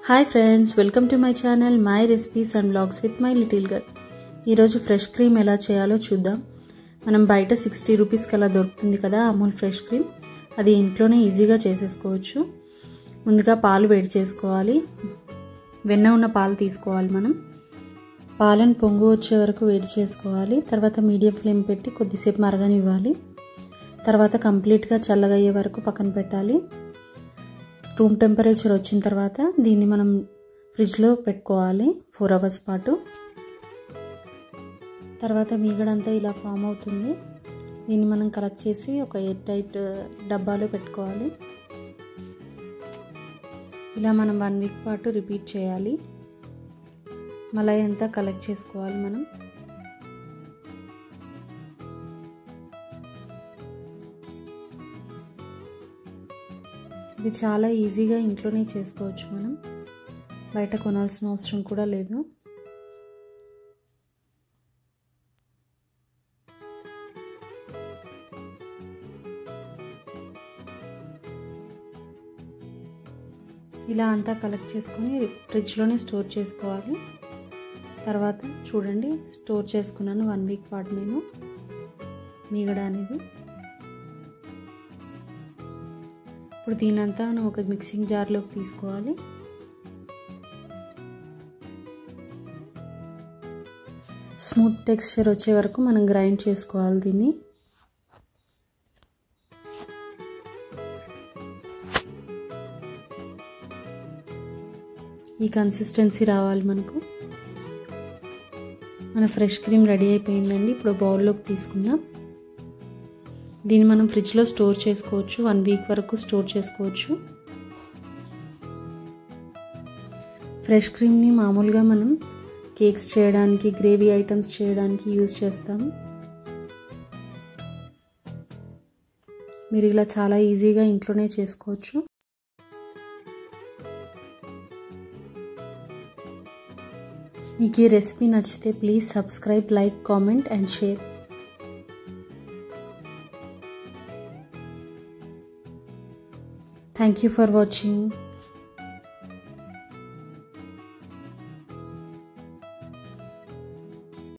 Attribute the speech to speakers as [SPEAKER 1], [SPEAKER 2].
[SPEAKER 1] hi friends welcome to my channel my recipes and blogs with my little girl ఈరోజు fresh cream ఎలా చేయాలో చూద్దాం మనం బయట సిక్స్టీ రూపీస్కి అలా దొరుకుతుంది కదా అమూల్ ఫ్రెష్ క్రీమ్ అది ఇంట్లోనే ఈజీగా చేసేసుకోవచ్చు ముందుగా పాలు వేడి చేసుకోవాలి వెన్న ఉన్న పాలు తీసుకోవాలి మనం పాలను పొంగు వచ్చే వరకు వేడి చేసుకోవాలి తర్వాత మీడియం ఫ్లేమ్ పెట్టి కొద్దిసేపు మరగనివ్వాలి తర్వాత కంప్లీట్గా చల్లగా అయ్యే వరకు పక్కన పెట్టాలి రూమ్ టెంపరేచర్ వచ్చిన తర్వాత దీన్ని మనం ఫ్రిడ్జ్లో పెట్టుకోవాలి ఫోర్ అవర్స్ పాటు తర్వాత మీగడంతా ఇలా ఫామ్ అవుతుంది దీన్ని మనం కలెక్ట్ చేసి ఒక ఎయిర్ టైట్ డబ్బాలో పెట్టుకోవాలి ఇలా మనం వన్ వీక్ పాటు రిపీట్ చేయాలి మలై అంతా కలెక్ట్ చేసుకోవాలి మనం ఇది చాలా ఈజీగా ఇంట్లోనే చేసుకోవచ్చు మనం బయట కొనాల్సిన అవసరం కూడా లేదు ఇలా అంతా కలెక్ట్ చేసుకొని ఫ్రిడ్జ్లోనే స్టోర్ చేసుకోవాలి తర్వాత చూడండి స్టోర్ చేసుకున్నాను వన్ వీక్ పాటు నేను మీగడ అనేది ఇప్పుడు దీనంతా మనం ఒక మిక్సింగ్ జార్లోకి తీసుకోవాలి స్మూత్ టెక్స్చర్ వచ్చే వరకు మనం గ్రైండ్ చేసుకోవాలి దీన్ని ఈ కన్సిస్టెన్సీ రావాలి మనకు మన ఫ్రెష్ క్రీమ్ రెడీ అయిపోయిందండి ఇప్పుడు బౌల్లోకి తీసుకుందాం దీన్ని మనం ఫ్రిడ్జ్లో స్టోర్ చేసుకోవచ్చు వన్ వీక్ వరకు స్టోర్ చేసుకోవచ్చు ఫ్రెష్ క్రీమ్ని మామూలుగా మనం కేక్స్ చేయడానికి గ్రేవీ ఐటమ్స్ చేయడానికి యూజ్ చేస్తాం మీరు ఇలా చాలా ఈజీగా ఇంట్లోనే చేసుకోవచ్చు మీకు ఈ రెసిపీ నచ్చితే please subscribe like comment and share thank you for watching